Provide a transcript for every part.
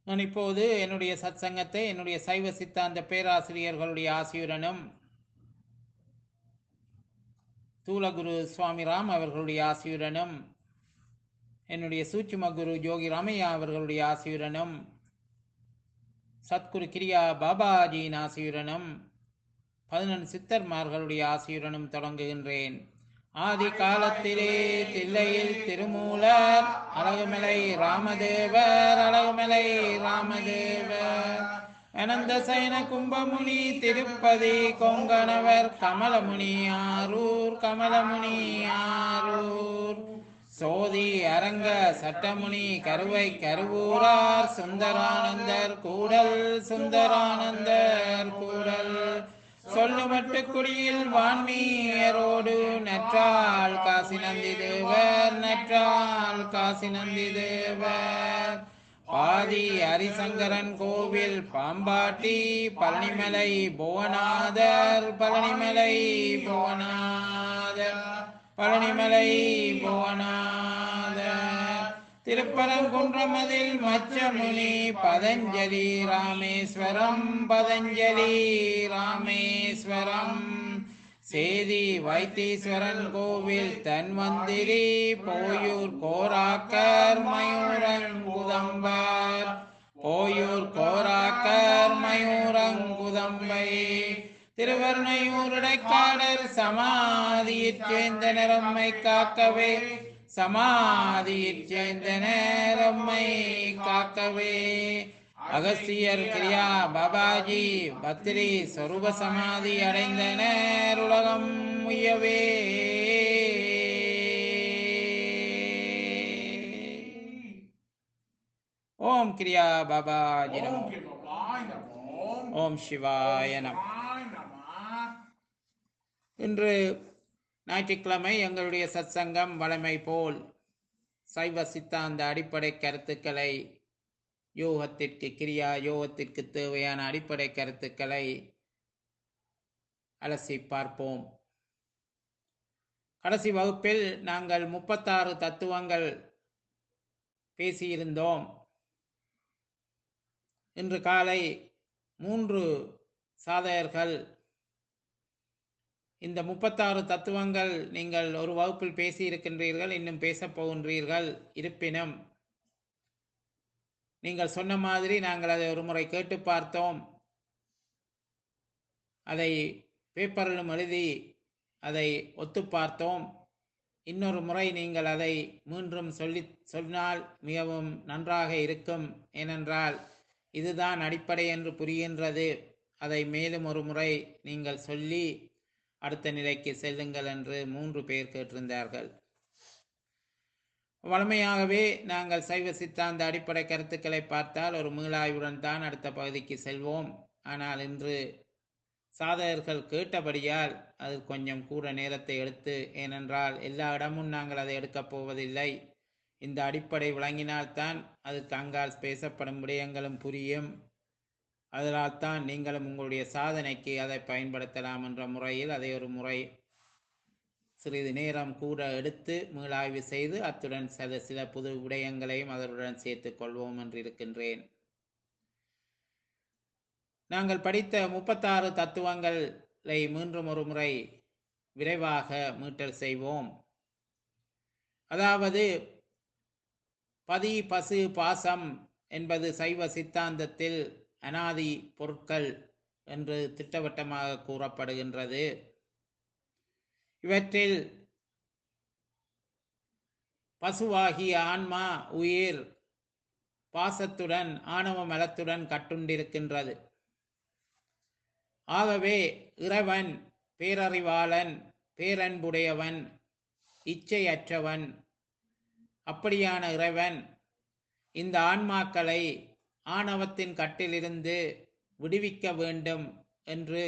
நான் இப்போது என்னுடைய சத்சங்கத்தை என்னுடைய சைவ சித்தாந்த பேராசிரியர்களுடைய ஆசியுடனும் தூலகுரு சுவாமி ராம் அவர்களுடைய ஆசியுடனும் என்னுடைய சூட்சும குரு ஜோகி ராமையா அவர்களுடைய ஆசியுடனும் சத்குரு கிரியா பாபாஜியின் ஆசியுடனும் பதினெண்டு சித்தர்மார்களுடைய ஆசியுடனும் தொடங்குகின்றேன் ஆதி காலத்திலே தில்லையில் திருமூலர் அழகுமலை ராமதேவர் அழகுமலை ராமதேவர் அனந்த சயன கும்பமுனி திருப்பதி கொங்கணவர் கமலமுனி ஆரூர் கமலமுனி ஆரூர் சோதி அரங்க சட்டமுனி கருவை கருவூரார் சுந்தரானந்தர் கூடல் சுந்தரானந்தர் கூடல் சொல்லுமட்டு குடியில் வான்மீயரோடு நற்றால் காசி நந்தி தேவர் நற்றால் காசி நந்தி தேவர் பாதி ஹரிசங்கரன் கோவில் பாம்பாட்டி பழனிமலை புவனாதர் பழனிமலை புவனாதர் பழனிமலை புவனாதர் திருப்பரங்குன்றமதில் மச்சமுனி பதஞ்சலி ராமேஸ்வரம் பதஞ்சலி ராமேஸ்வரம் சேதி வைத்தீஸ்வரன் கோவில் தன்வந்திரி போயூர் கோராக்கர் மயூரங்குதம்பர் போயூர் கோராக்கர் மயூரங்குதம்பை திருவர்ணையூருடைக்காடர் சமாதியிற் சேர்ந்த நிறம்மை காக்கவே சமாதியிற் சேர்ந்த நேரம்மை காக்கவே அகஸ்தியர் கிரியா பாபாஜி பத்ரி சொரூப சமாதி அடைந்த நேருலகம் உயவே ஓம் கிரியா பாபாஜி நமோ ஓம் கிருபாய் நமோ ஓம் சிவாய நமோ சிவாய நம இன்று ஞாயிற்றுக்கிழமை எங்களுடைய சத்சங்கம் வழமை போல் சைவ சித்தாந்த அடிப்படை கருத்துக்களை யோகத்திற்கு கிரியா யோகத்திற்கு தேவையான அடிப்படை கருத்துக்களை அலசி பார்ப்போம் கடைசி வகுப்பில் நாங்கள் முப்பத்தாறு தத்துவங்கள் பேசியிருந்தோம் இன்று காலை மூன்று சாதகர்கள் இந்த முப்பத்தாறு தத்துவங்கள் நீங்கள் ஒரு வகுப்பில் பேசி இருக்கின்றீர்கள் இன்னும் பேசப் போகின்றீர்கள் இருப்பினும் நீங்கள் சொன்ன மாதிரி நாங்கள் அதை ஒரு முறை கேட்டு பார்த்தோம் அதை பேப்பரிலும் எழுதி அதை ஒத்து பார்த்தோம் இன்னொரு முறை நீங்கள் அதை மீண்டும் சொல்லி சொன்னால் மிகவும் நன்றாக இருக்கும் ஏனென்றால் இதுதான் அடிப்படை என்று புரிகின்றது அதை மேலும் ஒரு முறை நீங்கள் சொல்லி அடுத்த நிலைக்கு செல்லுங்கள் என்று மூன்று பேர் கேட்டிருந்தார்கள் வழமையாகவே நாங்கள் சைவ சித்தாந்த அடிப்படை கருத்துக்களை பார்த்தால் ஒரு மீளாய்வுடன் தான் அடுத்த பகுதிக்கு செல்வோம் ஆனால் இன்று சாதகர்கள் கேட்டபடியால் அது கொஞ்சம் கூட நேரத்தை எடுத்து ஏனென்றால் எல்லா இடமும் நாங்கள் அதை எடுக்கப் போவதில்லை இந்த அடிப்படை விளங்கினால்தான் அதுக்கு அங்கால் பேசப்படும் விடயங்களும் புரியும் அதனால் தான் நீங்களும் உங்களுடைய சாதனைக்கு அதை பயன்படுத்தலாம் என்ற முறையில் அதை ஒரு முறை சிறிது நேரம் கூட எடுத்து மீளாய்வு செய்து அத்துடன் சில சில புது விடயங்களையும் அதனுடன் சேர்த்துக் கொள்வோம் என்று இருக்கின்றேன் நாங்கள் படித்த முப்பத்தாறு தத்துவங்களை மீண்டும் ஒரு முறை விரைவாக மீட்டல் செய்வோம் அதாவது பதி பசு பாசம் என்பது சைவ சித்தாந்தத்தில் அனாதி பொருட்கள் என்று திட்டவட்டமாக கூறப்படுகின்றது இவற்றில் பசுவாகிய ஆன்மா உயிர் பாசத்துடன் ஆணவ மலத்துடன் கட்டுண்டிருக்கின்றது ஆகவே இறைவன் பேரறிவாளன் பேரன்புடையவன் இச்சையற்றவன் அப்படியான இறைவன் இந்த ஆன்மாக்களை ஆணவத்தின் கட்டிலிருந்து விடுவிக்க வேண்டும் என்று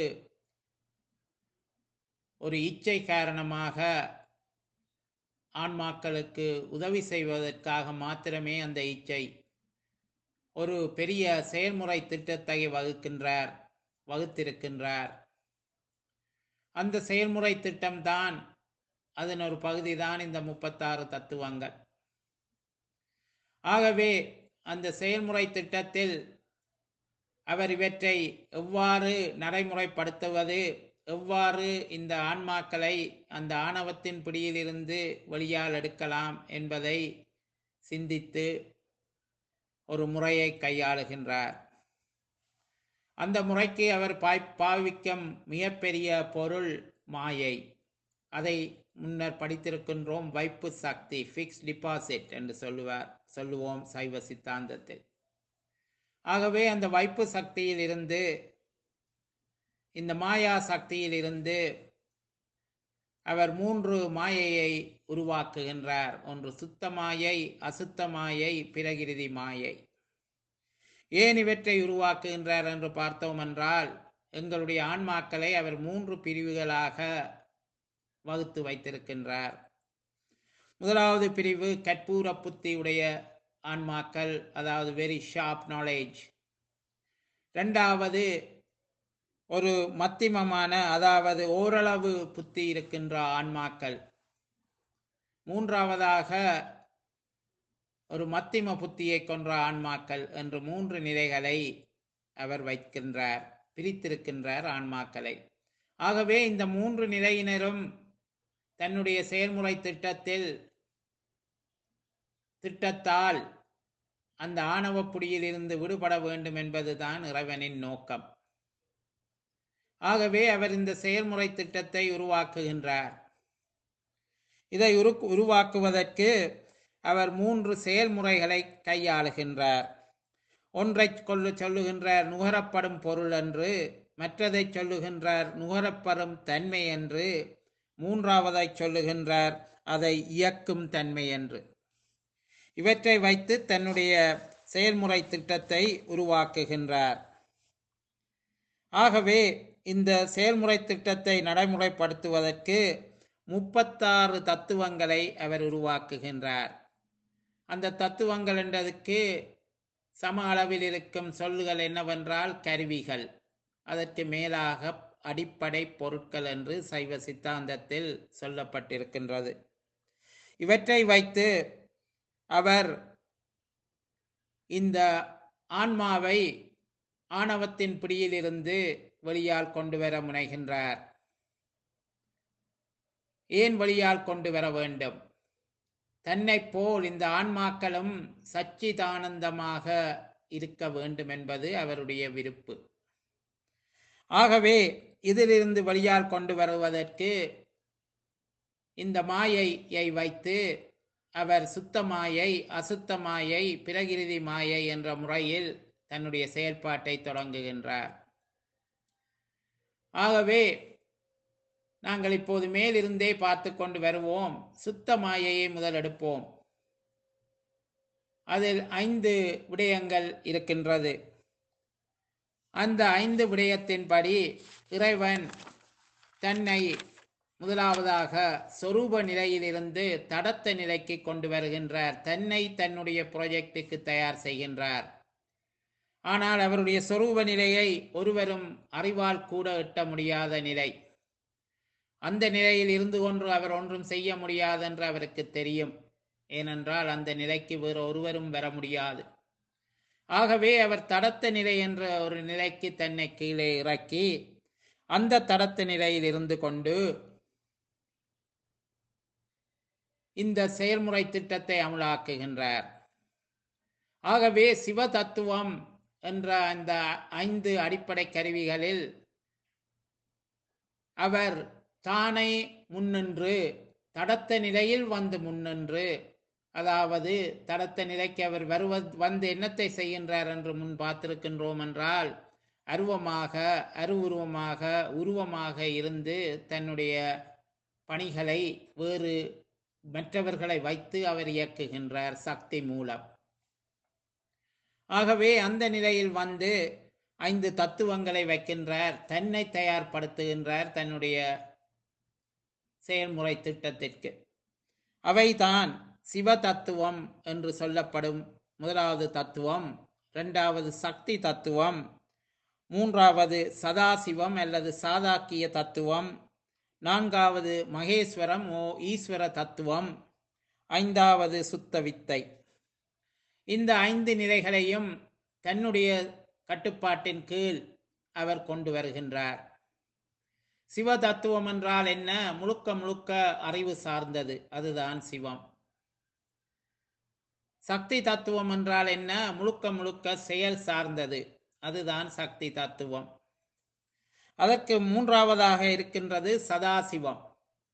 ஒரு இச்சை காரணமாக ஆன்மாக்களுக்கு உதவி செய்வதற்காக மாத்திரமே அந்த இச்சை ஒரு பெரிய செயல்முறை திட்டத்தை வகுக்கின்றார் வகுத்திருக்கின்றார் அந்த செயல்முறை திட்டம்தான் அதன் ஒரு பகுதிதான் இந்த முப்பத்தாறு தத்துவங்கள் ஆகவே அந்த செயல்முறை திட்டத்தில் அவர் இவற்றை எவ்வாறு நடைமுறைப்படுத்துவது எவ்வாறு இந்த ஆன்மாக்களை அந்த ஆணவத்தின் பிடியிலிருந்து வெளியால் எடுக்கலாம் என்பதை சிந்தித்து ஒரு முறையை கையாளுகின்றார் அந்த முறைக்கு அவர் பாய் பாவிக்கும் மிகப்பெரிய பொருள் மாயை அதை முன்னர் படித்திருக்கின்றோம் வைப்பு சக்தி ஃபிக்ஸ் டிபாசிட் என்று சொல்லுவார் சொல்லுவோம் சைவ சித்தாந்தத்தில் ஆகவே அந்த வைப்பு சக்தியில் இருந்து இந்த மாயா சக்தியில் இருந்து அவர் மூன்று மாயையை உருவாக்குகின்றார் ஒன்று சுத்த மாயை அசுத்த மாயை பிரகிருதி மாயை ஏன் இவற்றை உருவாக்குகின்றார் என்று பார்த்தோம் என்றால் எங்களுடைய ஆன்மாக்களை அவர் மூன்று பிரிவுகளாக வகுத்து வைத்திருக்கின்றார் முதலாவது பிரிவு கற்பூர புத்தி உடைய ஆன்மாக்கள் அதாவது வெரி ஷார்ப் நாலேஜ் ரெண்டாவது ஒரு மத்திமமான அதாவது ஓரளவு புத்தி இருக்கின்ற ஆன்மாக்கள் மூன்றாவதாக ஒரு மத்திம புத்தியை கொன்ற ஆன்மாக்கள் என்று மூன்று நிலைகளை அவர் வைக்கின்றார் பிரித்திருக்கின்றார் ஆன்மாக்களை ஆகவே இந்த மூன்று நிலையினரும் தன்னுடைய செயல்முறை திட்டத்தில் திட்டத்தால் அந்த ஆணவப்புடியில் இருந்து விடுபட வேண்டும் என்பதுதான் இறைவனின் நோக்கம் ஆகவே அவர் இந்த செயல்முறை திட்டத்தை உருவாக்குகின்றார் இதை உரு உருவாக்குவதற்கு அவர் மூன்று செயல்முறைகளை கையாளுகின்றார் ஒன்றை கொள்ளு சொல்லுகின்றார் நுகரப்படும் பொருள் என்று மற்றதை சொல்லுகின்றார் நுகரப்படும் தன்மை என்று மூன்றாவதை சொல்லுகின்றார் அதை இயக்கும் தன்மை என்று இவற்றை வைத்து தன்னுடைய செயல்முறை திட்டத்தை உருவாக்குகின்றார் ஆகவே இந்த செயல்முறை திட்டத்தை நடைமுறைப்படுத்துவதற்கு முப்பத்தாறு தத்துவங்களை அவர் உருவாக்குகின்றார் அந்த தத்துவங்கள் என்றதுக்கு சம அளவில் இருக்கும் சொல்லுகள் என்னவென்றால் கருவிகள் அதற்கு மேலாக அடிப்படை பொருட்கள் என்று சைவ சித்தாந்தத்தில் சொல்லப்பட்டிருக்கின்றது இவற்றை வைத்து அவர் இந்த ஆன்மாவை ஆணவத்தின் பிடியிலிருந்து வெளியால் கொண்டு வர முனைகின்றார் ஏன் வெளியால் கொண்டு வர வேண்டும் தன்னைப் போல் இந்த ஆன்மாக்களும் சச்சிதானந்தமாக இருக்க வேண்டும் என்பது அவருடைய விருப்பு ஆகவே இதிலிருந்து வெளியால் கொண்டு வருவதற்கு இந்த மாயையை வைத்து அவர் சுத்த மாயை அசுத்த மாயை பிரகிருதி மாயை என்ற முறையில் தன்னுடைய செயல்பாட்டை தொடங்குகின்றார் ஆகவே நாங்கள் இப்போது மேலிருந்தே பார்த்து கொண்டு வருவோம் சுத்த மாயையை முதல் எடுப்போம் அதில் ஐந்து விடயங்கள் இருக்கின்றது அந்த ஐந்து விடயத்தின்படி இறைவன் தன்னை முதலாவதாக சொரூப நிலையிலிருந்து தடத்த நிலைக்கு கொண்டு வருகின்றார் தன்னை தன்னுடைய ப்ராஜெக்டுக்கு தயார் செய்கின்றார் ஆனால் அவருடைய சொரூப நிலையை ஒருவரும் அறிவால் கூட எட்ட முடியாத நிலை அந்த நிலையில் இருந்து கொண்டு அவர் ஒன்றும் செய்ய முடியாதென்று அவருக்கு தெரியும் ஏனென்றால் அந்த நிலைக்கு வேறு ஒருவரும் வர முடியாது ஆகவே அவர் தடத்த நிலை என்ற ஒரு நிலைக்கு தன்னை கீழே இறக்கி அந்த தடத்த நிலையில் இருந்து கொண்டு இந்த செயல்முறை திட்டத்தை அமலாக்குகின்றார் ஆகவே சிவ தத்துவம் என்ற அந்த ஐந்து அடிப்படை கருவிகளில் அவர் தானே முன்னின்று தடத்த நிலையில் வந்து முன்னின்று அதாவது தடத்த நிலைக்கு அவர் வருவ வந்து என்னத்தை செய்கின்றார் என்று முன் பார்த்திருக்கின்றோம் என்றால் அருவமாக அருவுருவமாக உருவமாக இருந்து தன்னுடைய பணிகளை வேறு மற்றவர்களை வைத்து அவர் இயக்குகின்றார் சக்தி மூலம் ஆகவே அந்த நிலையில் வந்து ஐந்து தத்துவங்களை வைக்கின்றார் தன்னை தயார்படுத்துகின்றார் தன்னுடைய செயல்முறை திட்டத்திற்கு அவைதான் சிவ தத்துவம் என்று சொல்லப்படும் முதலாவது தத்துவம் இரண்டாவது சக்தி தத்துவம் மூன்றாவது சதாசிவம் அல்லது சாதாக்கிய தத்துவம் நான்காவது மகேஸ்வரம் ஓ ஈஸ்வர தத்துவம் ஐந்தாவது சுத்த வித்தை இந்த ஐந்து நிலைகளையும் தன்னுடைய கட்டுப்பாட்டின் கீழ் அவர் கொண்டு வருகின்றார் சிவ தத்துவம் என்றால் என்ன முழுக்க முழுக்க அறிவு சார்ந்தது அதுதான் சிவம் சக்தி தத்துவம் என்றால் என்ன முழுக்க முழுக்க செயல் சார்ந்தது அதுதான் சக்தி தத்துவம் அதற்கு மூன்றாவதாக இருக்கின்றது சதாசிவம்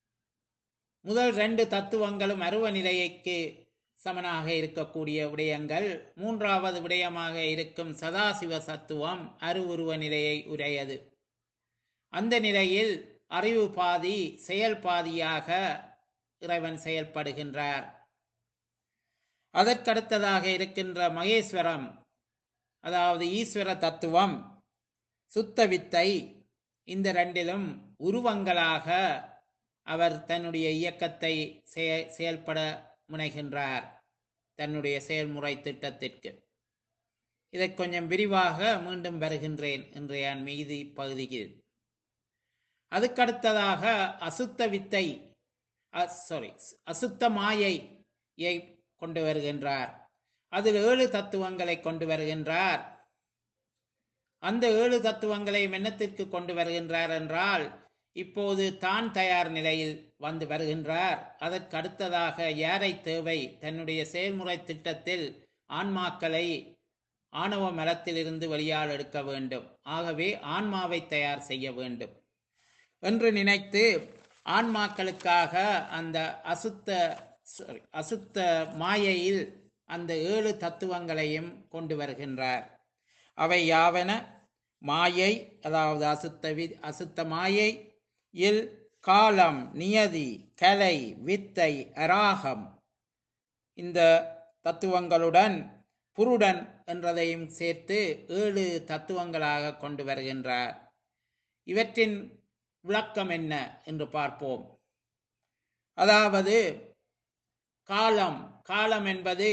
முதல் ரெண்டு தத்துவங்களும் அருவ நிலையைக்கு சமனாக இருக்கக்கூடிய விடயங்கள் மூன்றாவது விடயமாக இருக்கும் சதாசிவ தத்துவம் அருவுருவ நிலையை உடையது அந்த நிலையில் அறிவு பாதி செயல் பாதியாக இறைவன் செயல்படுகின்றார் அதற்கடுத்ததாக இருக்கின்ற மகேஸ்வரம் அதாவது ஈஸ்வர தத்துவம் சுத்த வித்தை இந்த ரெண்டிலும் உருவங்களாக அவர் தன்னுடைய இயக்கத்தை செய- செயல்பட முனைகின்றார் தன்னுடைய செயல்முறை திட்டத்திற்கு இதை கொஞ்சம் விரிவாக மீண்டும் வருகின்றேன் இன்றைய மீதி பகுதியில் அதுக்கடுத்ததாக அசுத்த வித்தை சாரி அசுத்த மாயையை கொண்டு வருகின்றார் அதில் ஏழு தத்துவங்களை கொண்டு வருகின்றார் அந்த ஏழு தத்துவங்களை மென்னத்திற்கு கொண்டு வருகின்றார் என்றால் இப்போது தான் தயார் நிலையில் வந்து வருகின்றார் அதற்கு அடுத்ததாக யாரை தேவை தன்னுடைய செயல்முறை திட்டத்தில் ஆன்மாக்களை ஆணவ மலத்திலிருந்து வெளியால் எடுக்க வேண்டும் ஆகவே ஆன்மாவை தயார் செய்ய வேண்டும் என்று நினைத்து ஆன்மாக்களுக்காக அந்த அசுத்த sorry, அசுத்த மாயையில் அந்த ஏழு தத்துவங்களையும் கொண்டு வருகின்றார் அவை யாவன மாயை அதாவது அசுத்த வி அசுத்த மாயை இல் காலம் நியதி கலை வித்தை அராகம் இந்த தத்துவங்களுடன் புருடன் என்றதையும் சேர்த்து ஏழு தத்துவங்களாக கொண்டு வருகின்றார் இவற்றின் விளக்கம் என்ன என்று பார்ப்போம் அதாவது காலம் காலம் என்பது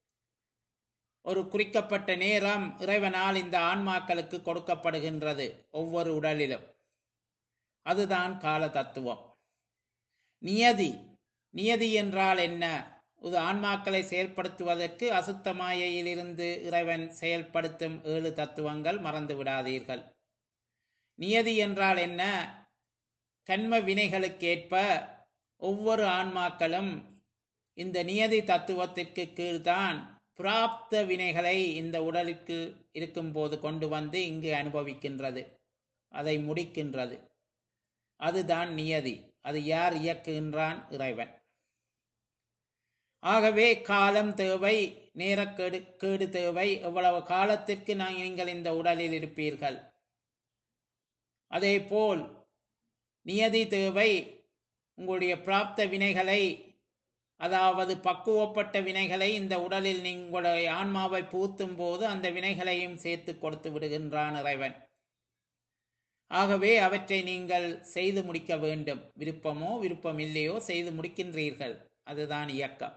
ஒரு குறிக்கப்பட்ட நேரம் இறைவனால் இந்த ஆன்மாக்களுக்கு கொடுக்கப்படுகின்றது ஒவ்வொரு உடலிலும் அதுதான் கால தத்துவம் நியதி நியதி என்றால் என்ன இது ஆன்மாக்களை செயல்படுத்துவதற்கு அசுத்த மாயையிலிருந்து இறைவன் செயல்படுத்தும் ஏழு தத்துவங்கள் மறந்து விடாதீர்கள் நியதி என்றால் என்ன கண்ம வினைகளுக்கேற்ப ஒவ்வொரு ஆன்மாக்களும் இந்த நியதி தத்துவத்திற்கு கீழ்தான் பிராப்த வினைகளை இந்த உடலுக்கு இருக்கும்போது கொண்டு வந்து இங்கு அனுபவிக்கின்றது அதை முடிக்கின்றது அதுதான் நியதி அது யார் இயக்குகின்றான் இறைவன் ஆகவே காலம் தேவை நேரக்கேடு கேடு தேவை எவ்வளவு காலத்திற்கு நான் நீங்கள் இந்த உடலில் இருப்பீர்கள் அதே போல் நியதி தேவை உங்களுடைய பிராப்த வினைகளை அதாவது பக்குவப்பட்ட வினைகளை இந்த உடலில் நீங்களுடைய ஆன்மாவை பூத்தும் போது அந்த வினைகளையும் சேர்த்து கொடுத்து விடுகின்றான் இறைவன் ஆகவே அவற்றை நீங்கள் செய்து முடிக்க வேண்டும் விருப்பமோ விருப்பம் இல்லையோ செய்து முடிக்கின்றீர்கள் அதுதான் இயக்கம்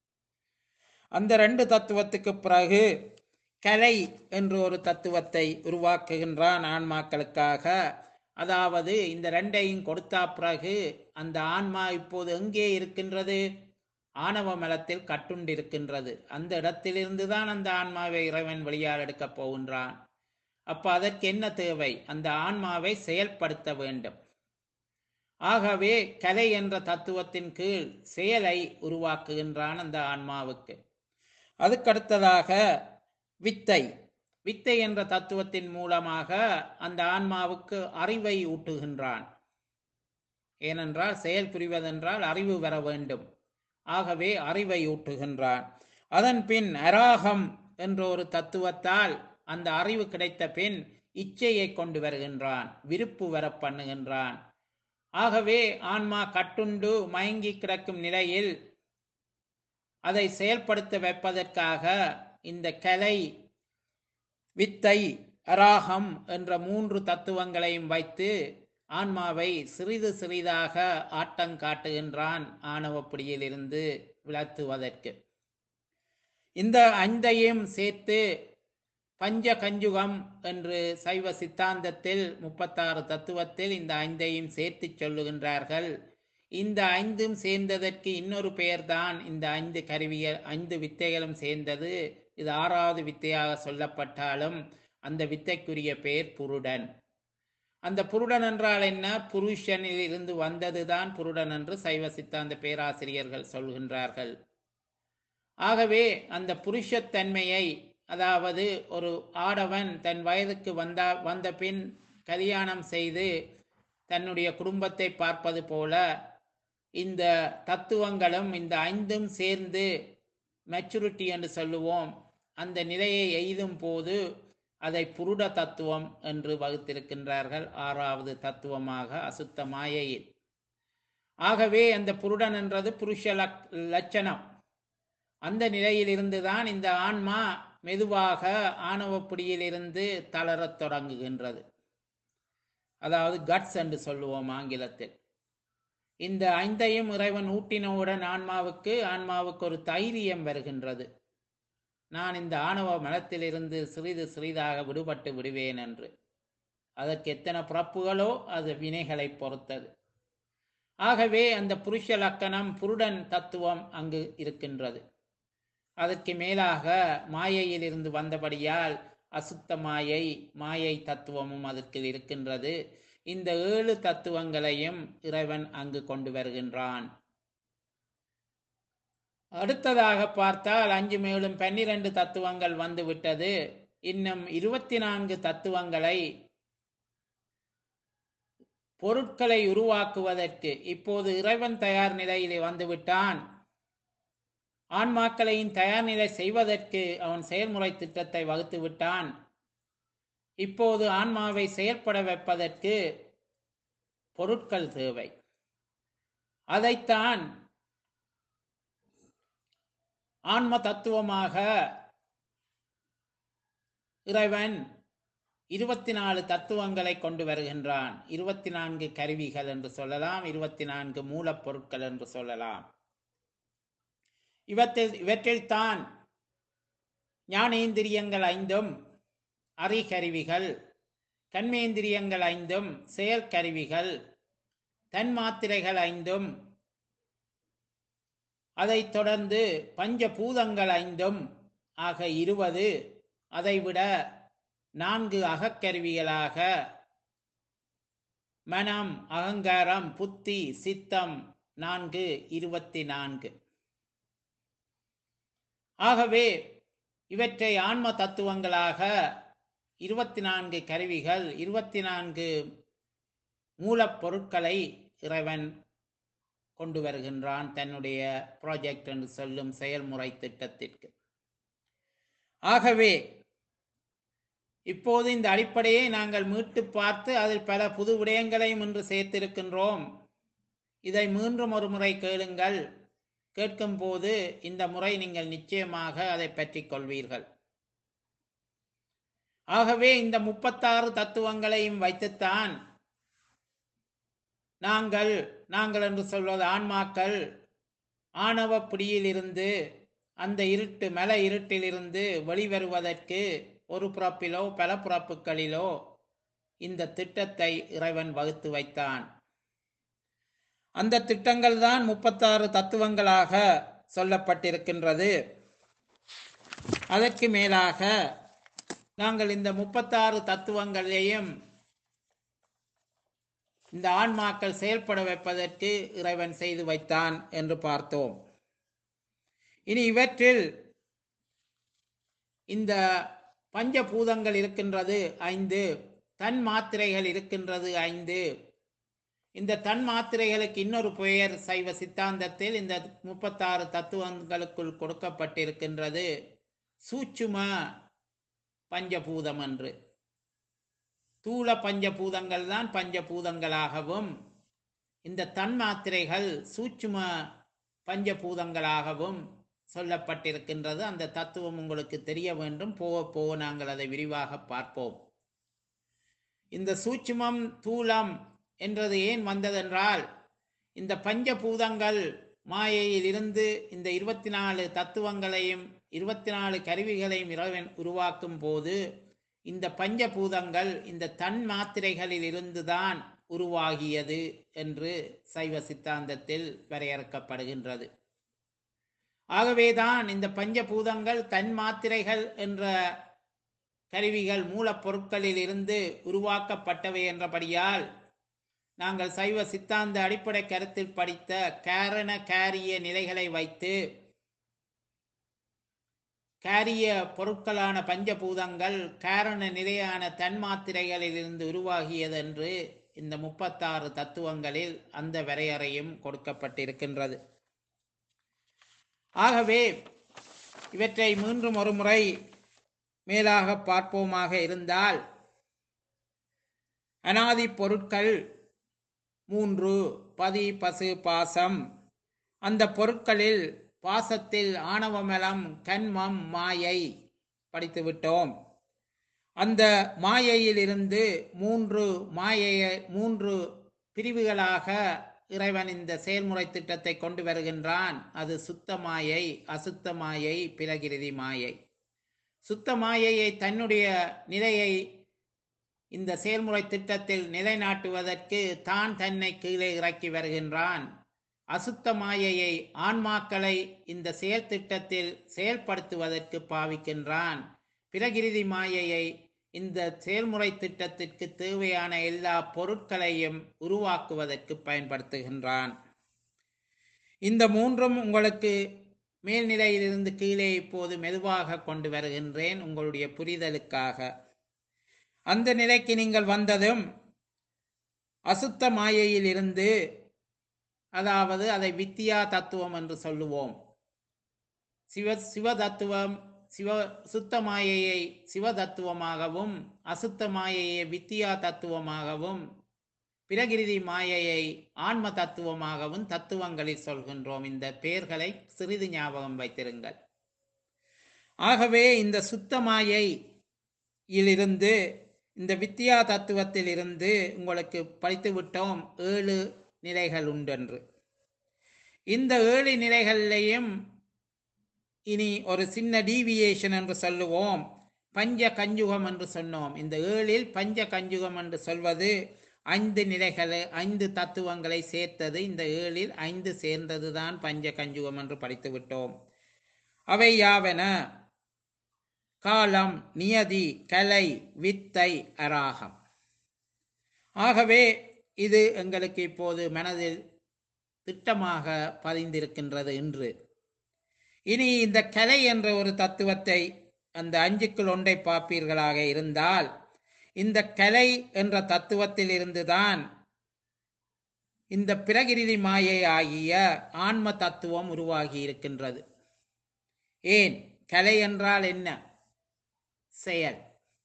அந்த ரெண்டு தத்துவத்துக்கு பிறகு கலை என்று ஒரு தத்துவத்தை உருவாக்குகின்றான் ஆன்மாக்களுக்காக அதாவது இந்த ரெண்டையும் கொடுத்தா பிறகு அந்த ஆன்மா இப்போது எங்கே இருக்கின்றது ஆணவ மலத்தில் கட்டுண்டிருக்கின்றது அந்த இடத்திலிருந்து தான் அந்த ஆன்மாவை இறைவன் வெளியால் எடுக்கப் போகின்றான் அப்ப அதற்கு என்ன தேவை அந்த ஆன்மாவை செயல்படுத்த வேண்டும் ஆகவே கலை என்ற தத்துவத்தின் கீழ் செயலை உருவாக்குகின்றான் அந்த ஆன்மாவுக்கு அதுக்கடுத்ததாக வித்தை வித்தை என்ற தத்துவத்தின் மூலமாக அந்த ஆன்மாவுக்கு அறிவை ஊட்டுகின்றான் ஏனென்றால் செயல் புரிவதென்றால் அறிவு வர வேண்டும் ஆகவே அறிவை ஊட்டுகின்றான் அதன் பின் அராகம் என்ற ஒரு தத்துவத்தால் அந்த அறிவு கிடைத்த பின் இச்சையை கொண்டு வருகின்றான் விருப்பு வர பண்ணுகின்றான் ஆகவே ஆன்மா கட்டுண்டு மயங்கி கிடக்கும் நிலையில் அதை செயல்படுத்த வைப்பதற்காக இந்த கலை வித்தை அராகம் என்ற மூன்று தத்துவங்களையும் வைத்து ஆன்மாவை சிறிது சிறிதாக ஆட்டம் காட்டுகின்றான் ஆணவப்பிடியிலிருந்து விளத்துவதற்கு இந்த ஐந்தையும் சேர்த்து பஞ்ச கஞ்சுகம் என்று சைவ சித்தாந்தத்தில் முப்பத்தாறு தத்துவத்தில் இந்த ஐந்தையும் சேர்த்து சொல்லுகின்றார்கள் இந்த ஐந்தும் சேர்ந்ததற்கு இன்னொரு பெயர்தான் இந்த ஐந்து கருவியல் ஐந்து வித்தைகளும் சேர்ந்தது இது ஆறாவது வித்தையாக சொல்லப்பட்டாலும் அந்த வித்தைக்குரிய பெயர் புருடன் அந்த புருடன் என்றால் என்ன புருஷனில் இருந்து வந்ததுதான் புருடன் என்று சைவ சித்தாந்த பேராசிரியர்கள் சொல்கின்றார்கள் ஆகவே அந்த புருஷத்தன்மையை அதாவது ஒரு ஆடவன் தன் வயதுக்கு வந்தா வந்த பின் கல்யாணம் செய்து தன்னுடைய குடும்பத்தை பார்ப்பது போல இந்த தத்துவங்களும் இந்த ஐந்தும் சேர்ந்து மெச்சூரிட்டி என்று சொல்லுவோம் அந்த நிலையை எய்தும் போது அதை புருட தத்துவம் என்று வகுத்திருக்கின்றார்கள் ஆறாவது தத்துவமாக அசுத்த மாயையில் ஆகவே அந்த புருடன் என்றது புருஷ லக் லட்சணம் அந்த நிலையிலிருந்துதான் இந்த ஆன்மா மெதுவாக ஆணவப்பிடியிலிருந்து தளரத் தொடங்குகின்றது அதாவது கட்ஸ் என்று சொல்லுவோம் ஆங்கிலத்தில் இந்த ஐந்தையும் இறைவன் ஊட்டினவுடன் ஆன்மாவுக்கு ஆன்மாவுக்கு ஒரு தைரியம் வருகின்றது நான் இந்த ஆணவ மனத்திலிருந்து சிறிது சிறிதாக விடுபட்டு விடுவேன் என்று அதற்கு எத்தனை பிறப்புகளோ அது வினைகளை பொறுத்தது ஆகவே அந்த புருஷ லக்கணம் புருடன் தத்துவம் அங்கு இருக்கின்றது அதற்கு மேலாக மாயையில் இருந்து வந்தபடியால் அசுத்த மாயை மாயை தத்துவமும் அதற்கு இருக்கின்றது இந்த ஏழு தத்துவங்களையும் இறைவன் அங்கு கொண்டு வருகின்றான் அடுத்ததாக பார்த்தால் அஞ்சு மேலும் பன்னிரண்டு தத்துவங்கள் வந்து விட்டது இன்னும் இருபத்தி நான்கு தத்துவங்களை பொருட்களை உருவாக்குவதற்கு இப்போது இறைவன் தயார் நிலையிலே வந்துவிட்டான் ஆன்மாக்களையும் தயார் நிலை செய்வதற்கு அவன் செயல்முறை திட்டத்தை வகுத்து விட்டான் இப்போது ஆன்மாவை செயற்பட வைப்பதற்கு பொருட்கள் தேவை அதைத்தான் ஆன்ம தத்துவமாக இறைவன் இருபத்தி நாலு தத்துவங்களை கொண்டு வருகின்றான் இருபத்தி நான்கு கருவிகள் என்று சொல்லலாம் இருபத்தி நான்கு மூலப்பொருட்கள் என்று சொல்லலாம் இவற்றில் இவற்றில்தான் ஞானேந்திரியங்கள் ஐந்தும் அறிகருவிகள் கண்மேந்திரியங்கள் ஐந்தும் செயற்கருவிகள் தன்மாத்திரைகள் ஐந்தும் அதைத் தொடர்ந்து பஞ்சபூதங்கள் ஐந்தும் ஆக இருபது அதைவிட நான்கு அகக்கருவிகளாக மனம் அகங்காரம் புத்தி சித்தம் நான்கு இருபத்தி நான்கு ஆகவே இவற்றை ஆன்ம தத்துவங்களாக இருபத்தி நான்கு கருவிகள் இருபத்தி நான்கு மூலப்பொருட்களை இறைவன் கொண்டு வருகின்றான் தன்னுடைய ப்ராஜெக்ட் என்று சொல்லும் செயல்முறை திட்டத்திற்கு ஆகவே இப்போது இந்த அடிப்படையை நாங்கள் மீட்டு பார்த்து அதில் பல புது விடயங்களையும் இன்று சேர்த்திருக்கின்றோம் இதை மீண்டும் ஒரு முறை கேளுங்கள் கேட்கும் போது இந்த முறை நீங்கள் நிச்சயமாக அதை பற்றி கொள்வீர்கள் ஆகவே இந்த முப்பத்தாறு தத்துவங்களையும் வைத்துத்தான் நாங்கள் நாங்கள் என்று சொல்வது ஆன்மாக்கள் ஆணவ பிடியிலிருந்து அந்த இருட்டு மலை இருட்டிலிருந்து வெளிவருவதற்கு ஒரு புறப்பிலோ பல புறப்புகளிலோ இந்த திட்டத்தை இறைவன் வகுத்து வைத்தான் அந்த திட்டங்கள் தான் முப்பத்தாறு தத்துவங்களாக சொல்லப்பட்டிருக்கின்றது அதற்கு மேலாக நாங்கள் இந்த முப்பத்தாறு தத்துவங்களையும் இந்த ஆன்மாக்கள் செயல்பட வைப்பதற்கு இறைவன் செய்து வைத்தான் என்று பார்த்தோம் இனி இவற்றில் இந்த பஞ்சபூதங்கள் இருக்கின்றது ஐந்து தன் மாத்திரைகள் இருக்கின்றது ஐந்து இந்த தன் மாத்திரைகளுக்கு இன்னொரு பெயர் சைவ சித்தாந்தத்தில் இந்த முப்பத்தாறு தத்துவங்களுக்குள் கொடுக்கப்பட்டிருக்கின்றது சூட்சும பஞ்சபூதம் என்று தூள பஞ்சபூதங்கள் தான் பஞ்சபூதங்களாகவும் இந்த தன்மாத்திரைகள் சூட்சும பஞ்சபூதங்களாகவும் சொல்லப்பட்டிருக்கின்றது அந்த தத்துவம் உங்களுக்கு தெரிய வேண்டும் போக போக நாங்கள் அதை விரிவாக பார்ப்போம் இந்த சூட்சுமம் தூளம் என்றது ஏன் வந்ததென்றால் இந்த பஞ்சபூதங்கள் மாயையில் இருந்து இந்த இருபத்தி நாலு தத்துவங்களையும் இருபத்தி நாலு கருவிகளையும் இறைவன் உருவாக்கும் போது இந்த பஞ்சபூதங்கள் இந்த தன் மாத்திரைகளில் இருந்துதான் உருவாகியது என்று சைவ சித்தாந்தத்தில் வரையறுக்கப்படுகின்றது ஆகவேதான் இந்த பஞ்சபூதங்கள் தன் மாத்திரைகள் என்ற கருவிகள் மூலப்பொருட்களில் இருந்து உருவாக்கப்பட்டவை என்றபடியால் நாங்கள் சைவ சித்தாந்த அடிப்படை கருத்தில் படித்த காரண காரிய நிலைகளை வைத்து காரிய பொருட்களான பஞ்சபூதங்கள் காரண நிலையான தன்மாத்திரைகளிலிருந்து உருவாகியது என்று இந்த முப்பத்தாறு தத்துவங்களில் அந்த வரையறையும் கொடுக்கப்பட்டிருக்கின்றது ஆகவே இவற்றை மீண்டும் ஒரு முறை மேலாக பார்ப்போமாக இருந்தால் அனாதி பொருட்கள் மூன்று பதி பசு பாசம் அந்த பொருட்களில் பாசத்தில் ஆணவமலம் கண்மம் மாயை படித்து விட்டோம் அந்த மாயையிலிருந்து மூன்று மாயையை மூன்று பிரிவுகளாக இறைவன் இந்த செயல்முறை திட்டத்தை கொண்டு வருகின்றான் அது சுத்த மாயை அசுத்த மாயை பிரகிருதி மாயை சுத்த மாயையை தன்னுடைய நிலையை இந்த செயல்முறை திட்டத்தில் நிலைநாட்டுவதற்கு தான் தன்னை கீழே இறக்கி வருகின்றான் அசுத்த மாயையை ஆன்மாக்களை இந்த செயல் திட்டத்தில் செயல்படுத்துவதற்கு பாவிக்கின்றான் பிரகிருதி மாயையை இந்த செயல்முறை திட்டத்திற்கு தேவையான எல்லா பொருட்களையும் உருவாக்குவதற்கு பயன்படுத்துகின்றான் இந்த மூன்றும் உங்களுக்கு மேல்நிலையிலிருந்து கீழே இப்போது மெதுவாக கொண்டு வருகின்றேன் உங்களுடைய புரிதலுக்காக அந்த நிலைக்கு நீங்கள் வந்ததும் அசுத்த மாயையில் இருந்து அதாவது அதை வித்தியா தத்துவம் என்று சொல்லுவோம் சிவ சிவ தத்துவம் சிவ சுத்த மாயையை சிவ தத்துவமாகவும் அசுத்த மாயையை வித்தியா தத்துவமாகவும் பிரகிருதி மாயையை ஆன்ம தத்துவமாகவும் தத்துவங்களில் சொல்கின்றோம் இந்த பெயர்களை சிறிது ஞாபகம் வைத்திருங்கள் ஆகவே இந்த சுத்த மாயை இலிருந்து இந்த வித்தியா தத்துவத்தில் இருந்து உங்களுக்கு படித்து விட்டோம் ஏழு நிலைகள் உண்டென்று இந்த ஏழு நிலைகளிலேயும் இனி ஒரு சின்ன டீவியேஷன் என்று சொல்லுவோம் பஞ்ச கஞ்சுகம் என்று சொன்னோம் இந்த ஏழில் பஞ்ச கஞ்சுகம் என்று சொல்வது ஐந்து நிலைகளை ஐந்து தத்துவங்களை சேர்த்தது இந்த ஏழில் ஐந்து சேர்ந்ததுதான் பஞ்ச கஞ்சுகம் என்று படித்து விட்டோம் அவை யாவன காலம் நியதி கலை வித்தை அராகம் ஆகவே இது எங்களுக்கு இப்போது மனதில் திட்டமாக பதிந்திருக்கின்றது இன்று இனி இந்த கலை என்ற ஒரு தத்துவத்தை அந்த அஞ்சுக்குள் ஒன்றை பார்ப்பீர்களாக இருந்தால் இந்த கலை என்ற தத்துவத்தில் இருந்துதான் இந்த பிரகிருதி மாயை ஆகிய ஆன்ம தத்துவம் உருவாகி இருக்கின்றது ஏன் கலை என்றால் என்ன செயல்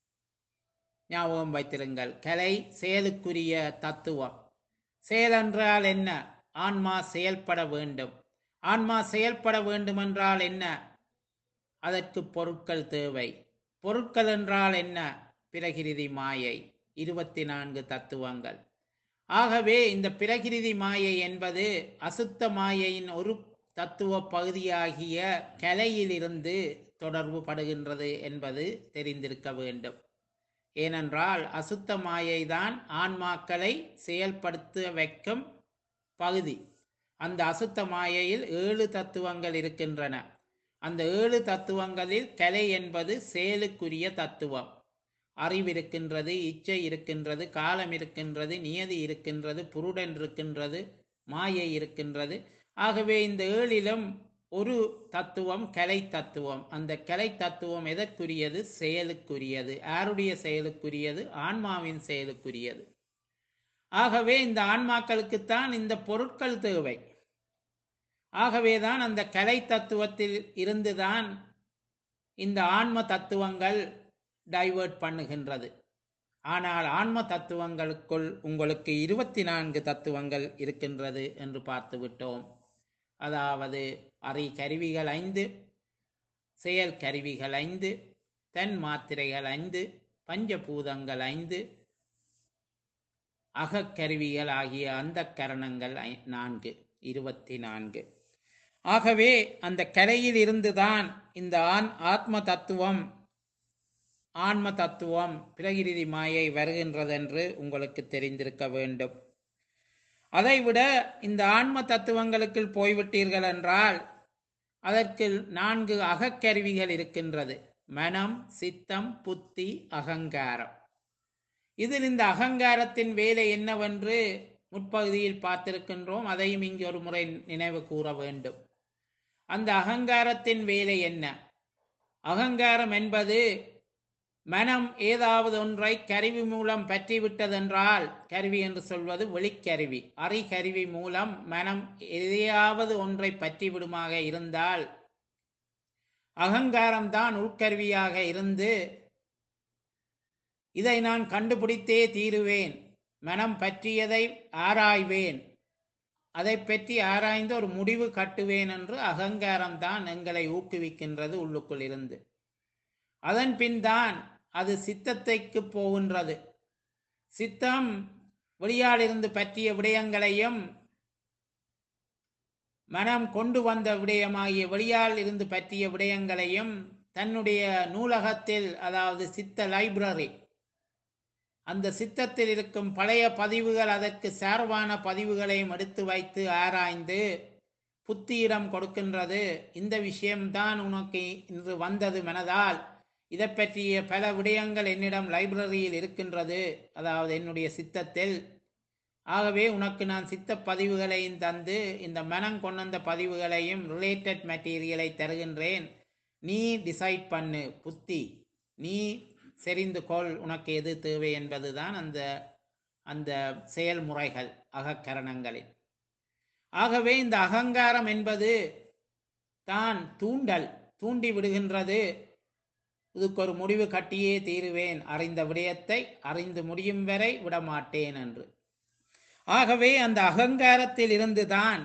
ஞாபகம் வைத்திருங்கள் கலை செயலுக்குரிய தத்துவம் செயல் என்றால் என்ன ஆன்மா செயல்பட வேண்டும் ஆன்மா செயல்பட வேண்டுமென்றால் என்ன அதற்கு பொருட்கள் தேவை பொருட்கள் என்றால் என்ன பிரகிருதி மாயை இருபத்தி நான்கு தத்துவங்கள் ஆகவே இந்த பிரகிருதி மாயை என்பது அசுத்த மாயையின் ஒரு தத்துவ பகுதியாகிய கலையிலிருந்து தொடர்பு படுகின்றது என்பது தெரிந்திருக்க வேண்டும் ஏனென்றால் அசுத்த மாயைதான் ஆன்மாக்களை செயல்படுத்த வைக்கும் பகுதி அந்த அசுத்த மாயையில் ஏழு தத்துவங்கள் இருக்கின்றன அந்த ஏழு தத்துவங்களில் கலை என்பது செயலுக்குரிய தத்துவம் அறிவு இருக்கின்றது இச்சை இருக்கின்றது காலம் இருக்கின்றது நியதி இருக்கின்றது புருடன் இருக்கின்றது மாயை இருக்கின்றது ஆகவே இந்த ஏழிலும் ஒரு தத்துவம் கலை தத்துவம் அந்த கலை தத்துவம் எதற்குரியது செயலுக்குரியது யாருடைய செயலுக்குரியது ஆன்மாவின் செயலுக்குரியது ஆகவே இந்த ஆன்மாக்களுக்குத்தான் இந்த பொருட்கள் தேவை ஆகவேதான் அந்த கலை தத்துவத்தில் இருந்துதான் இந்த ஆன்ம தத்துவங்கள் டைவர்ட் பண்ணுகின்றது ஆனால் ஆன்ம தத்துவங்களுக்குள் உங்களுக்கு இருபத்தி நான்கு தத்துவங்கள் இருக்கின்றது என்று பார்த்து விட்டோம் அதாவது அறி கருவிகள் ஐந்து செயல் கருவிகள் ஐந்து தன் மாத்திரைகள் ஐந்து பஞ்சபூதங்கள் ஐந்து அகக்கருவிகள் ஆகிய அந்த கரணங்கள் நான்கு இருபத்தி நான்கு ஆகவே அந்த கலையில் இருந்துதான் இந்த ஆண் ஆத்ம தத்துவம் ஆன்ம தத்துவம் பிரகிருதி மாயை வருகின்றதென்று உங்களுக்கு தெரிந்திருக்க வேண்டும் அதைவிட இந்த ஆன்ம தத்துவங்களுக்குள் போய்விட்டீர்கள் என்றால் அதற்கு நான்கு அகக்கருவிகள் இருக்கின்றது மனம் சித்தம் புத்தி அகங்காரம் இதில் இந்த அகங்காரத்தின் வேலை என்னவென்று முற்பகுதியில் பார்த்திருக்கின்றோம் அதையும் இங்கு ஒரு முறை நினைவு கூற வேண்டும் அந்த அகங்காரத்தின் வேலை என்ன அகங்காரம் என்பது மனம் ஏதாவது ஒன்றை கருவி மூலம் பற்றிவிட்டதென்றால் கருவி என்று சொல்வது வெளிக்கருவி அறிகருவி மூலம் மனம் எதையாவது ஒன்றை பற்றிவிடுமாக இருந்தால் அகங்காரம்தான் உட்கருவியாக இருந்து இதை நான் கண்டுபிடித்தே தீருவேன் மனம் பற்றியதை ஆராய்வேன் அதை பற்றி ஆராய்ந்து ஒரு முடிவு கட்டுவேன் என்று அகங்காரம்தான் எங்களை ஊக்குவிக்கின்றது உள்ளுக்குள் இருந்து அதன் பின் தான் அது சித்தத்தைக்கு போகின்றது சித்தம் வெளியாலிருந்து பற்றிய விடயங்களையும் மனம் கொண்டு வந்த விடயமாகிய வெளியால் இருந்து பற்றிய விடயங்களையும் தன்னுடைய நூலகத்தில் அதாவது சித்த லைப்ரரி அந்த சித்தத்தில் இருக்கும் பழைய பதிவுகள் அதற்கு சார்பான பதிவுகளையும் எடுத்து வைத்து ஆராய்ந்து புத்தியிடம் கொடுக்கின்றது இந்த விஷயம்தான் உனக்கு இன்று வந்தது மனதால் இதை பற்றிய பல விடயங்கள் என்னிடம் லைப்ரரியில் இருக்கின்றது அதாவது என்னுடைய சித்தத்தில் ஆகவே உனக்கு நான் சித்த பதிவுகளையும் தந்து இந்த மனம் கொண்ட பதிவுகளையும் ரிலேட்டட் மெட்டீரியலை தருகின்றேன் நீ டிசைட் பண்ணு புத்தி நீ செறிந்து கொள் உனக்கு எது தேவை என்பதுதான் அந்த அந்த செயல்முறைகள் அகக்கரணங்களில் ஆகவே இந்த அகங்காரம் என்பது தான் தூண்டல் தூண்டி விடுகின்றது இதுக்கு ஒரு முடிவு கட்டியே தீருவேன் அறிந்த விடயத்தை அறிந்து முடியும் வரை விடமாட்டேன் என்று ஆகவே அந்த அகங்காரத்தில் இருந்துதான்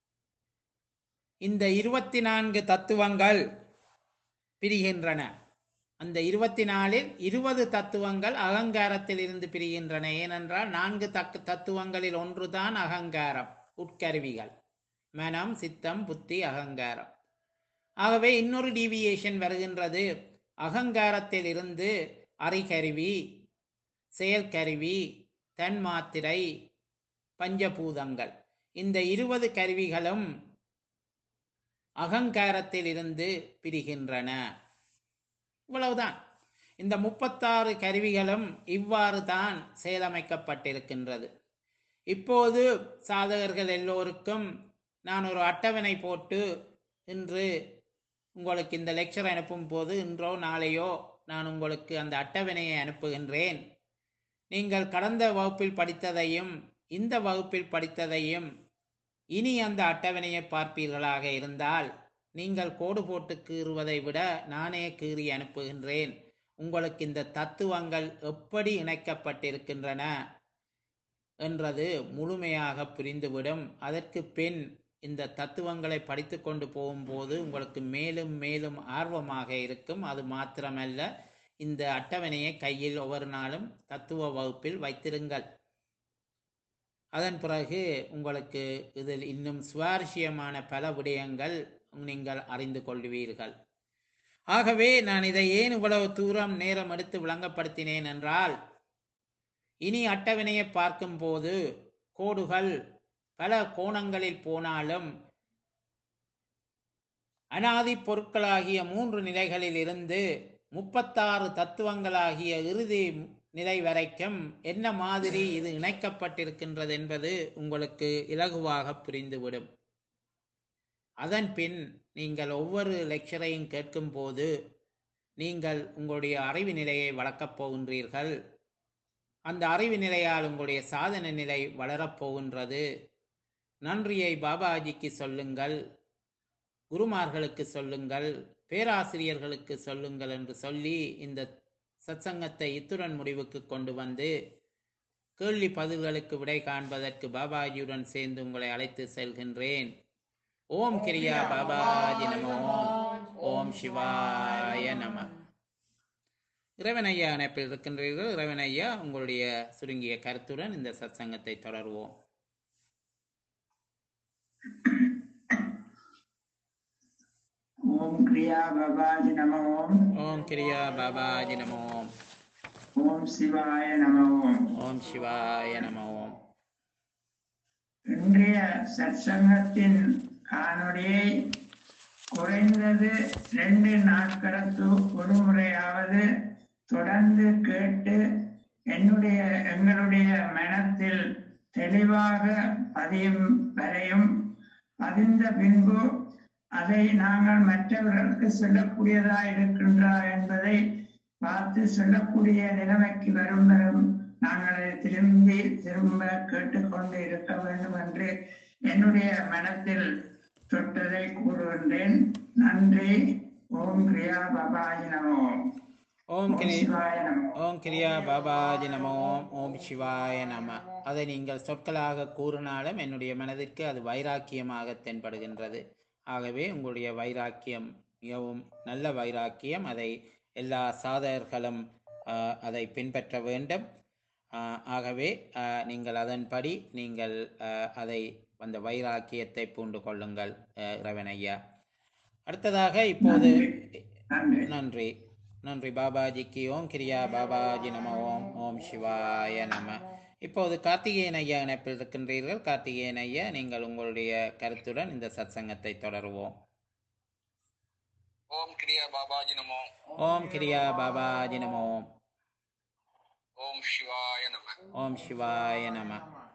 இந்த இருபத்தி நான்கு தத்துவங்கள் பிரிகின்றன அந்த இருபத்தி நாலில் இருபது தத்துவங்கள் அகங்காரத்தில் இருந்து பிரிகின்றன ஏனென்றால் நான்கு தக்கு தத்துவங்களில் ஒன்றுதான் அகங்காரம் உட்கருவிகள் மனம் சித்தம் புத்தி அகங்காரம் ஆகவே இன்னொரு டீவியேஷன் வருகின்றது அகங்காரத்தில் இருந்து அறிகருவி செயற்கருவி தன்மாத்திரை பஞ்சபூதங்கள் இந்த இருபது கருவிகளும் அகங்காரத்தில் இருந்து பிரிகின்றன இவ்வளவுதான் இந்த முப்பத்தாறு கருவிகளும் இவ்வாறு தான் செயலமைக்கப்பட்டிருக்கின்றது இப்போது சாதகர்கள் எல்லோருக்கும் நான் ஒரு அட்டவணை போட்டு இன்று உங்களுக்கு இந்த லெக்சர் அனுப்பும் போது இன்றோ நாளையோ நான் உங்களுக்கு அந்த அட்டவணையை அனுப்புகின்றேன் நீங்கள் கடந்த வகுப்பில் படித்ததையும் இந்த வகுப்பில் படித்ததையும் இனி அந்த அட்டவணையை பார்ப்பீர்களாக இருந்தால் நீங்கள் கோடு போட்டு கீறுவதை விட நானே கீறி அனுப்புகின்றேன் உங்களுக்கு இந்த தத்துவங்கள் எப்படி இணைக்கப்பட்டிருக்கின்றன என்றது முழுமையாக புரிந்துவிடும் அதற்கு பின் இந்த தத்துவங்களை படித்து கொண்டு போகும்போது உங்களுக்கு மேலும் மேலும் ஆர்வமாக இருக்கும் அது மாத்திரமல்ல இந்த அட்டவணையை கையில் ஒவ்வொரு நாளும் தத்துவ வகுப்பில் வைத்திருங்கள் அதன் பிறகு உங்களுக்கு இதில் இன்னும் சுவாரஸ்யமான பல விடயங்கள் நீங்கள் அறிந்து கொள்வீர்கள் ஆகவே நான் இதை ஏன் இவ்வளவு தூரம் நேரம் எடுத்து விளங்கப்படுத்தினேன் என்றால் இனி அட்டவணையை பார்க்கும்போது கோடுகள் பல கோணங்களில் போனாலும் அனாதி பொருட்களாகிய மூன்று நிலைகளில் இருந்து முப்பத்தாறு தத்துவங்களாகிய இறுதி நிலை வரைக்கும் என்ன மாதிரி இது இணைக்கப்பட்டிருக்கின்றது என்பது உங்களுக்கு இலகுவாக புரிந்துவிடும் அதன் பின் நீங்கள் ஒவ்வொரு லெக்சரையும் கேட்கும் போது நீங்கள் உங்களுடைய அறிவு நிலையை வளர்க்கப் போகின்றீர்கள் அந்த அறிவு நிலையால் உங்களுடைய சாதன நிலை வளரப் போகின்றது நன்றியை பாபாஜிக்கு சொல்லுங்கள் குருமார்களுக்கு சொல்லுங்கள் பேராசிரியர்களுக்கு சொல்லுங்கள் என்று சொல்லி இந்த சத்சங்கத்தை இத்துடன் முடிவுக்கு கொண்டு வந்து கேள்வி பதில்களுக்கு விடை காண்பதற்கு பாபாஜியுடன் சேர்ந்து உங்களை அழைத்து செல்கின்றேன் ஓம் கிரியா பாபாஜி நம ஓம் ஓம் சிவாய நம இறைவனையா அணைப்பில் இருக்கின்றீர்கள் இறைவனையா உங்களுடைய சுருங்கிய கருத்துடன் இந்த சத்சங்கத்தை தொடர்வோம் ஓம் கிரியா பபாஜி நம ஓம் ஓம் கிரியா பாபாஜி நம ஓம் ஓம் சிவாய நம ஓம் ஓம் சிவாய நம ஓம் இன்றைய சற்சங்கத்தின் காணொளியை குறைந்தது ரெண்டு நாட்களுக்கு ஒரு முறையாவது தொடர்ந்து கேட்டு என்னுடைய எங்களுடைய மனத்தில் தெளிவாக பதியும் வரையும் பதிந்த பின்பு அதை நாங்கள் மற்றவர்களுக்கு சொல்லக்கூடியதா இருக்கின்றா என்பதை பார்த்து சொல்லக்கூடிய நிலைமைக்கு வரும் வரும் நாங்கள் அதை திரும்பி திரும்ப கேட்டுக்கொண்டு இருக்க வேண்டும் என்று என்னுடைய மனத்தில் தொட்டதை கூறுகின்றேன் நன்றி ஓம் கிரியா பாபாஜி நமோ ஓம் ஓம் கிரி சிவாய நமோ ஓம் கிரியா பாபாஜி நம ஓம் ஓம் சிவாய நம அதை நீங்கள் சொற்களாக கூறினாலும் என்னுடைய மனதிற்கு அது வைராக்கியமாக தென்படுகின்றது ஆகவே உங்களுடைய வைராக்கியம் மிகவும் நல்ல வைராக்கியம் அதை எல்லா சாதகர்களும் ஆஹ், அதை பின்பற்ற வேண்டும் ஆஹ், ஆகவே ஆஹ், நீங்கள் அதன்படி நீங்கள் ஆஹ், அதை அந்த வைராக்கியத்தை பூண்டு கொள்ளுங்கள் ஆஹ், இறைவனையா அடுத்ததாக இப்போது நன்றி நன்றி நன்றி பாபாஜிக்கு ஓம் கிரியா பாபாஜி நம ஓம் ஓம் சிவாய நம இப்போது கார்த்திகேயன் ஐயா இணைப்பில் இருக்கின்றீர்கள் கார்த்திகேயன் ஐயா நீங்கள் உங்களுடைய கருத்துடன் இந்த சத்சங்கத்தை தொடருவோம் ஓம் கிரியா பாபாஜி நமோ ஓம் கிரியா பாபாஜி நம ஓம் ஓம் சிவாய நம ஓம் சிவாய நம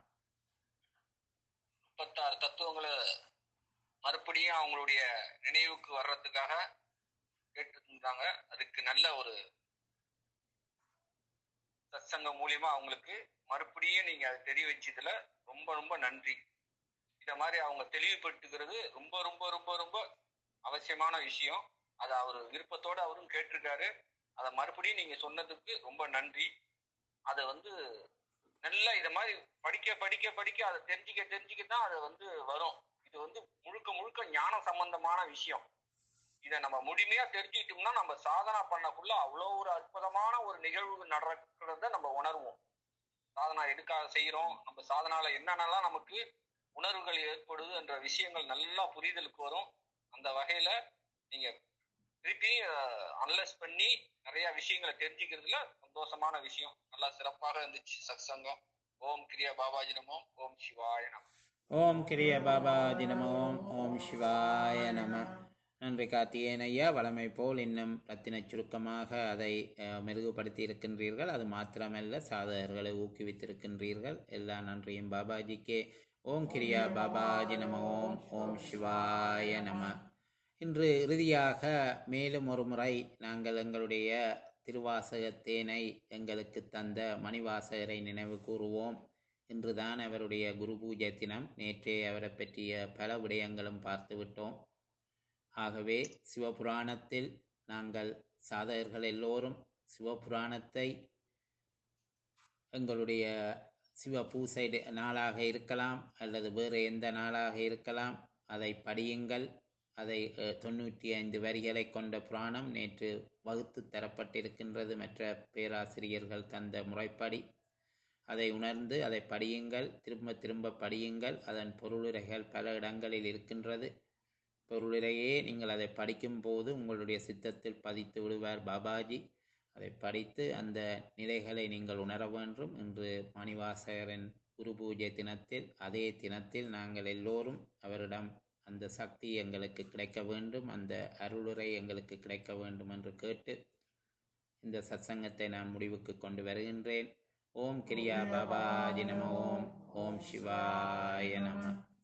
முப்பத்தாறு தத்துவங்களை மறுபடியும் அவங்களுடைய நினைவுக்கு வர்றதுக்காக கேட்டுருந்தாங்க அதுக்கு நல்ல ஒரு சத்சங்கம் மூலியமா அவங்களுக்கு மறுபடியும் நீங்க அதை தெரிய வச்சதுல ரொம்ப ரொம்ப நன்றி இத மாதிரி அவங்க தெளிவுபடுத்துகிறது ரொம்ப ரொம்ப ரொம்ப ரொம்ப அவசியமான விஷயம் அதை அவர் விருப்பத்தோட அவரும் கேட்டிருக்காரு அதை மறுபடியும் நீங்க சொன்னதுக்கு ரொம்ப நன்றி அதை வந்து நல்லா இத மாதிரி படிக்க படிக்க படிக்க அதை தெரிஞ்சுக்க தெரிஞ்சுக்க தான் அது வந்து வரும் இது வந்து முழுக்க முழுக்க ஞான சம்பந்தமான விஷயம் இதை நம்ம முழுமையா தெரிஞ்சுக்கிட்டோம்னா நம்ம சாதனா பண்ணக்குள்ள அவ்வளோ ஒரு அற்புதமான ஒரு நிகழ்வு நடக்கிறத நம்ம உணர்வோம் சாதனா எதுக்காக செய்யறோம் நம்ம சாதனால என்னென்னலாம் நமக்கு உணர்வுகள் ஏற்படுது என்ற விஷயங்கள் நல்லா புரிதலுக்கு வரும் அந்த வகையில நீங்க திருப்பி அனலைஸ் பண்ணி நிறைய விஷயங்களை தெரிஞ்சுக்கிறதுல சந்தோஷமான விஷயம் நல்லா சிறப்பாக இருந்துச்சு சத்சங்கம் ஓம் கிரியா பாபாஜி நமோ ஓம் சிவாய நம ஓம் கிரிய பாபாஜி நம ஓம் ஓம் சிவாய நம நன்றி கார்த்திகேயன் ஐயா வளமை போல் இன்னும் ரத்தின சுருக்கமாக அதை அஹ், மெருகுபடுத்தி இருக்கின்றீர்கள் அது மாத்திரமல்ல சாதகர்களை ஊக்குவித்திருக்கின்றீர்கள் எல்லா நன்றியும் பாபாஜிக்கே ஓம் கிரியா பாபாஜி நம ஓம் ஓம் சிவாய நம இன்று இறுதியாக மேலும் ஒரு முறை நாங்கள் எங்களுடைய திருவாசகத்தேனை எங்களுக்கு தந்த மணிவாசகரை நினைவு கூறுவோம் இன்றுதான் அவருடைய குரு பூஜை தினம் நேற்றே அவரை பற்றிய பல விடயங்களும் பார்த்து விட்டோம் ஆகவே சிவபுராணத்தில் நாங்கள் சாதகர்கள் எல்லோரும் சிவபுராணத்தை எங்களுடைய சிவ பூசை டி- நாளாக இருக்கலாம் அல்லது வேறு எந்த நாளாக இருக்கலாம் அதை படியுங்கள் அதை அஹ், தொண்ணூற்றி ஐந்து வரிகளை கொண்ட புராணம் நேற்று வகுத்து தரப்பட்டிருக்கின்றது மற்ற பேராசிரியர்கள் தந்த முறைப்படி அதை உணர்ந்து அதை படியுங்கள் திரும்ப திரும்ப படியுங்கள் அதன் பொருளுரைகள் பல இடங்களில் இருக்கின்றது பொருளுரையே நீங்கள் அதை படிக்கும்போது உங்களுடைய சித்தத்தில் பதித்து விடுவார் பாபாஜி அதை படித்து அந்த நிலைகளை நீங்கள் உணர வேண்டும் என்று மணிவாசகரின் குரு பூஜை தினத்தில் அதே தினத்தில் நாங்கள் எல்லோரும் அவரிடம் அந்த சக்தி எங்களுக்கு கிடைக்க வேண்டும் அந்த அருளுரை எங்களுக்கு கிடைக்க வேண்டும் என்று கேட்டு இந்த சத்சங்கத்தை நான் முடிவுக்கு கொண்டு வருகின்றேன் ஓம் கிரியா பாபாஜி நம ஓம் ஓம் சிவாய நம